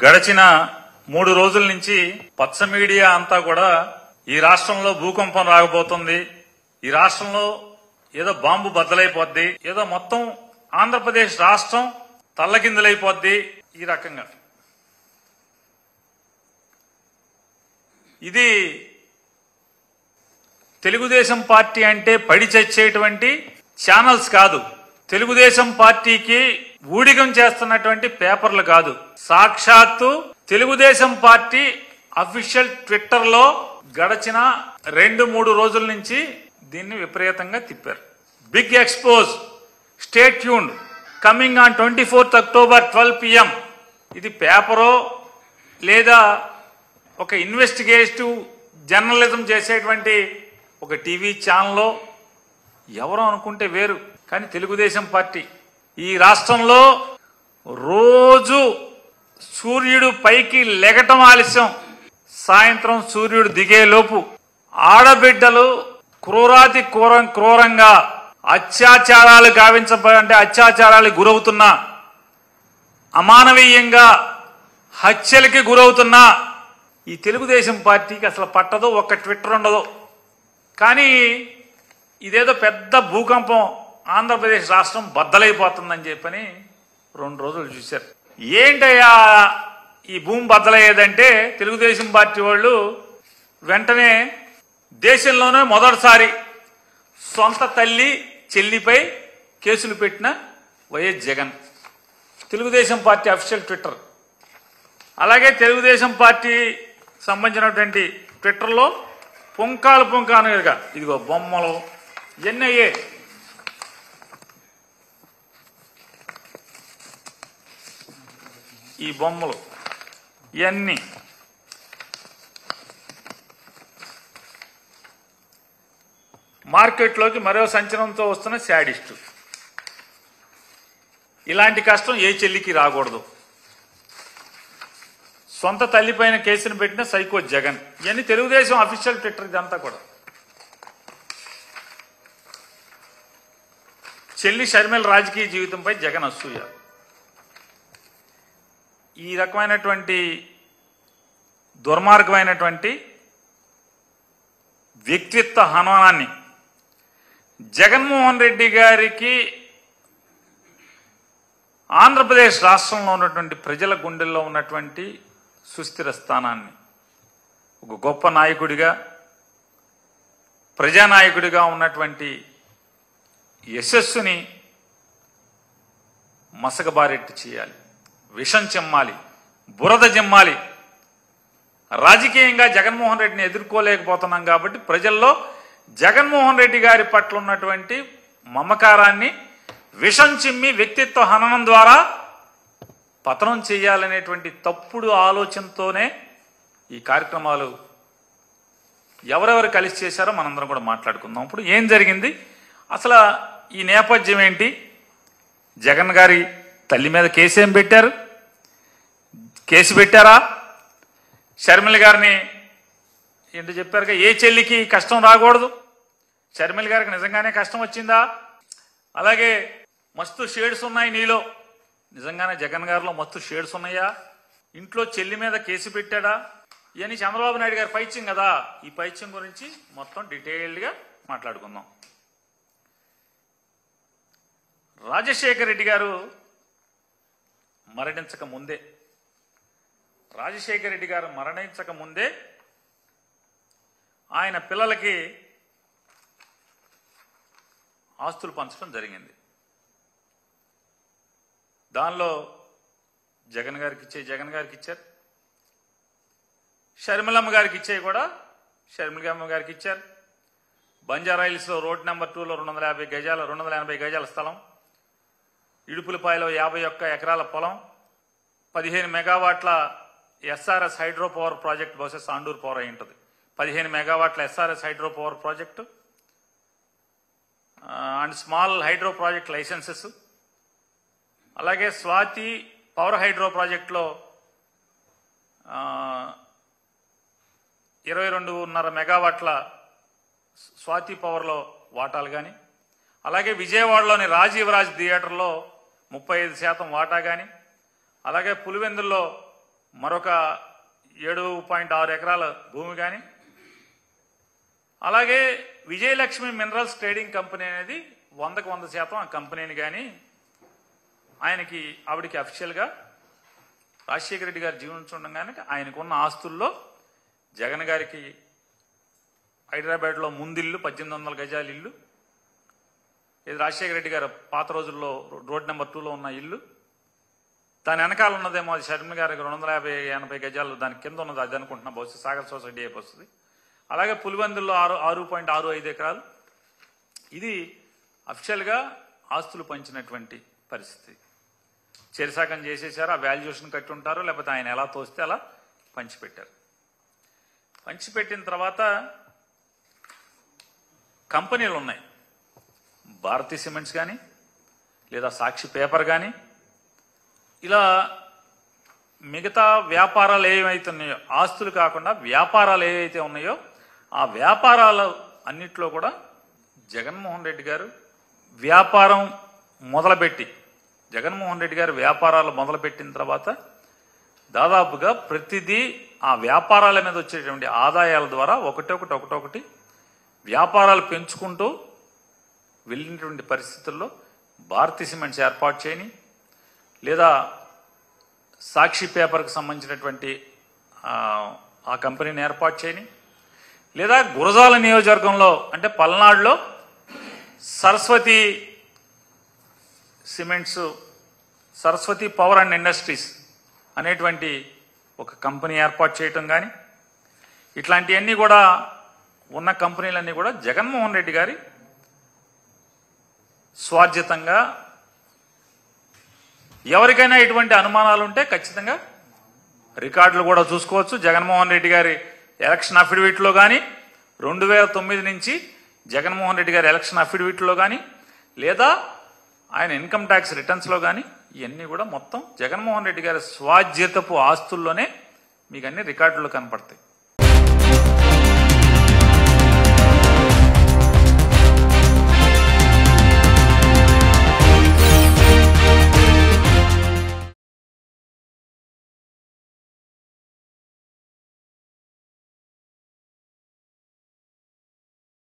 గడిచిన మూడు రోజుల నుంచి పచ్చ మీడియా అంతా కూడా ఈ రాష్ట్రంలో భూకంపం రాకపోతుంది ఈ రాష్ట్రంలో ఏదో బాంబు బద్దలైపోద్ది ఏదో మొత్తం ఆంధ్రప్రదేశ్ రాష్ట్రం తల్లకిందులైపోద్ది ఈ రకంగా ఇది తెలుగుదేశం పార్టీ అంటే పడి చచ్చేటువంటి ఛానల్స్ కాదు తెలుగుదేశం పార్టీకి ఊడిగం చేస్తున్నటువంటి పేపర్లు కాదు సాక్షాత్తు తెలుగుదేశం పార్టీ అఫీషియల్ ట్విట్టర్ లో గడచిన రెండు మూడు రోజుల నుంచి దీన్ని విపరీతంగా తిప్పారు big expose stay tuned coming on twenty fourth October twelve PM ఇది పేపరో లేదా ఒక ఇన్వెస్టిగేటివ్ జర్నలిజం చేసేటువంటి ఒక టీవీ ఛానల్లో ఎవరో అనుకుంటే వేరు కానీ తెలుగుదేశం పార్టీ ఈ రాష్ట్రంలో రోజు సూర్యుడు పైకి లెగటం ఆలస్యం సాయంత్రం సూర్యుడు దిగేలోపు ఆడబిడ్డలు క్రూరాతి క్రూరం క్రూరంగా అత్యాచారాలు గావించబడి అంటే అత్యాచారాలకు గురవుతున్న అమానవీయంగా హత్యలకి గురవుతున్న ఈ తెలుగుదేశం పార్టీకి అసలు పట్టదు ఒక్క ట్విట్టర్ ఉండదు కానీ ఇదేదో పెద్ద భూకంపం ఆంధ్రప్రదేశ్ రాష్ట్రం బద్దలైపోతుందని చెప్పని రెండు రోజులు చూశారు ఏంటయ్యా ఈ భూమి బద్దలయ్యేదంటే తెలుగుదేశం పార్టీ వాళ్ళు వెంటనే దేశంలోనే మొదటిసారి సొంత తల్లి చెల్లిపై కేసులు పెట్టిన YS Jagan Telugudesam party official twitter అలాగే తెలుగుదేశం పార్టీ సంబంధించినటువంటి ట్విట్టర్లో పుంకాలు పుంకానుగా ఇదిగో బొమ్మలు ఇవన్నీ అయ్యే ఈ బొమ్మలు ఇవన్నీ మార్కెట్లోకి మరో సంచలనంతో వస్తున్న శాడిస్టు ఇలాంటి కష్టం ఏ చెల్లికి రాకూడదు సొంత తల్లిపైన కేసును పెట్టిన సైకో జగన్ ఇవన్నీ తెలుగుదేశం అఫీషియల్ ట్విట్టర్ ఇదంతా కూడా చెల్లి షర్మిల రాజకీయ జీవితంపై జగన్ అసూయ ఈ రకమైనటువంటి దుర్మార్గమైనటువంటి వ్యక్తిత్వ హననాన్ని జగన్మోహన్ రెడ్డి గారికి ఆంధ్రప్రదేశ్ రాష్ట్రంలో ఉన్నటువంటి ప్రజల గుండెల్లో ఉన్నటువంటి సుస్థిర స్థానాన్ని ఒక గొప్ప నాయకుడిగా ప్రజానాయకుడిగా ఉన్నటువంటి యశస్సుని మసకబారెట్టు చేయాలి విషం చెమ్మాలి బురద జమ్మాలి రాజకీయంగా జగన్మోహన్ రెడ్డిని ఎదుర్కోలేకపోతున్నాం కాబట్టి ప్రజల్లో జగన్మోహన్ రెడ్డి గారి పట్ల ఉన్నటువంటి మమకారాన్ని విషం చిమ్మి వ్యక్తిత్వ హననం ద్వారా పతనం చేయాలనేటువంటి తప్పుడు ఆలోచనతోనే ఈ కార్యక్రమాలు ఎవరెవరు కలిసి చేశారో మనందరం కూడా మాట్లాడుకుందాం ఇప్పుడు ఏం జరిగింది అసలు ఈ నేపథ్యం ఏంటి జగన్ గారి తల్లి మీద కేసు ఏం పెట్టారు కేసు పెట్టారా షర్మిల గారిని ఏంటో చెప్పారుగా ఏ చెల్లికి కష్టం రాకూడదు షర్మిల గారికి నిజంగానే కష్టం వచ్చిందా అలాగే మస్తు షేడ్స్ ఉన్నాయి నీలో నిజంగానే జగన్ గారిలో మస్తు షేడ్స్ ఉన్నాయా ఇంట్లో చెల్లి మీద కేసు పెట్టాడా ఇవన్నీ చంద్రబాబు నాయుడు గారి పైత్యం కదా ఈ పైత్యం గురించి మొత్తం డీటెయిల్డ్గా మాట్లాడుకుందాం రాజశేఖర రెడ్డి గారు మరణించక ముందే రాజశేఖర రెడ్డి గారు మరణించక ముందే ఆయన పిల్లలకి ఆస్తులు పంచడం జరిగింది దానిలో జగన్ గారికి ఇచ్చే జగన్ గారికి ఇచ్చారు షర్మిలమ్మ గారికి ఇచ్చే కూడా షర్మిలమ్మ గారికి ఇచ్చారు బంజారా హిల్స్లో రోడ్ నెంబర్ టూలో రెండు వందల యాభై గజాల రెండు వందల ఎనభై గజాల స్థలం ఇడుపులపాయలో యాభై ఒక్క ఎకరాల పొలం పదిహేను మెగావాట్ల ఎస్ఆర్ఎస్ హైడ్రో పవర్ ప్రాజెక్ట్ బహుశా సాండూర్ పవర్ అయి ఉంటుంది పదిహేను మెగావాట్ల SRS hydro power project and small hydro project licenses అలాగే స్వాతి పవర్ హైడ్రో ప్రాజెక్టులో ఇరవై రెండున్నర మెగావాట్ల స్వాతి పవర్లో వాటాలు కానీ అలాగే విజయవాడలోని రాజీవ్ రాజ్ థియేటర్లో ముప్పై ఐదు శాతం వాటా కానీ అలాగే పులివెందుల్లో మరొక ఏడు పాయింట్ ఆరు ఎకరాల భూమి కానీ అలాగే విజయలక్ష్మి మినరల్స్ ట్రేడింగ్ కంపెనీ అనేది వందకు వంద శాతం ఆ కంపెనీని కానీ ఆయనకి ఆవిడికి అఫీషియల్గా రాజశేఖర రెడ్డి గారు జీవించుండగానే ఆయనకున్న ఆస్తుల్లో జగన్ గారికి హైదరాబాద్లో ముందిల్లు పద్దెనిమిది వందల గజాల ఇల్లు ఇది రాజశేఖర రెడ్డి గారు పాత రోజుల్లో రోడ్ నెంబర్ టూలో ఉన్న ఇల్లు దాని వెనకాల ఉన్నదేమో అది షర్మిల గారికి రెండు వందల యాభై ఎనభై గజాలు దాని కింద ఉన్నది అది అనుకుంటున్నా బహుశా సాగర్ సొసైటీ అయిపోయి వస్తుంది అలాగే పులివెందుల్లో ఆరు ఆరు పాయింట్ ఆరు ఐదు ఎకరాలు ఇది అఫిషియల్గా ఆస్తులు పంచినటువంటి పరిస్థితి చెరిసాకం చేసేసారు ఆ వాల్యుయేషన్ కట్టి ఉంటారు లేకపోతే ఆయన ఎలా తోస్తే అలా పంచిపెట్టారు పంచిపెట్టిన తర్వాత కంపెనీలు ఉన్నాయి భారతీ సిమెంట్స్ కానీ లేదా సాక్షి పేపర్ కానీ ఇలా మిగతా వ్యాపారాలు ఏవైతే ఉన్నాయో ఆస్తులు కాకుండా వ్యాపారాలు ఏవైతే ఉన్నాయో ఆ వ్యాపారాలు అన్నిట్లో కూడా జగన్మోహన్ రెడ్డి గారు వ్యాపారం మొదలుపెట్టి జగన్మోహన్ రెడ్డి గారు వ్యాపారాలు మొదలుపెట్టిన తర్వాత దాదాపుగా ప్రతిదీ ఆ వ్యాపారాల మీద వచ్చేటువంటి ఆదాయాల ద్వారా ఒకటొకటి ఒకటొకటి వ్యాపారాలు పెంచుకుంటూ వెళ్ళినటువంటి పరిస్థితుల్లో భారతీ సిమెంట్స్ ఏర్పాటు చేయని లేదా సాక్షి పేపర్కి సంబంధించినటువంటి ఆ, ఆ కంపెనీని ఏర్పాటు చేయని లేదా గురజాల నియోజకవర్గంలో అంటే పల్నాడులో Saraswathi cements Saraswathi power and industries అనేటువంటి ఒక కంపెనీ ఏర్పాటు చేయటం కానీ ఇట్లాంటివన్నీ కూడా ఉన్న కంపెనీలన్నీ కూడా జగన్మోహన్ రెడ్డి గారి స్వార్జితంగా ఎవరికైనా ఇటువంటి అనుమానాలు ఉంటే ఖచ్చితంగా రికార్డులు కూడా చూసుకోవచ్చు జగన్మోహన్ రెడ్డి గారి ఎలక్షన్ అఫిడవిట్లో కానీ రెండు వేల తొమ్మిది నుంచి జగన్మోహన్ రెడ్డి గారి ఎలక్షన్ అఫిడవిట్లో కానీ లేదా ఆయన ఇన్కమ్ ట్యాక్స్ రిటర్న్స్లో కానీ ఇవన్నీ కూడా మొత్తం జగన్మోహన్ రెడ్డి గారి స్వాధ్యతపు ఆస్తుల్లోనే మీకు అన్ని రికార్డులు కనపడతాయి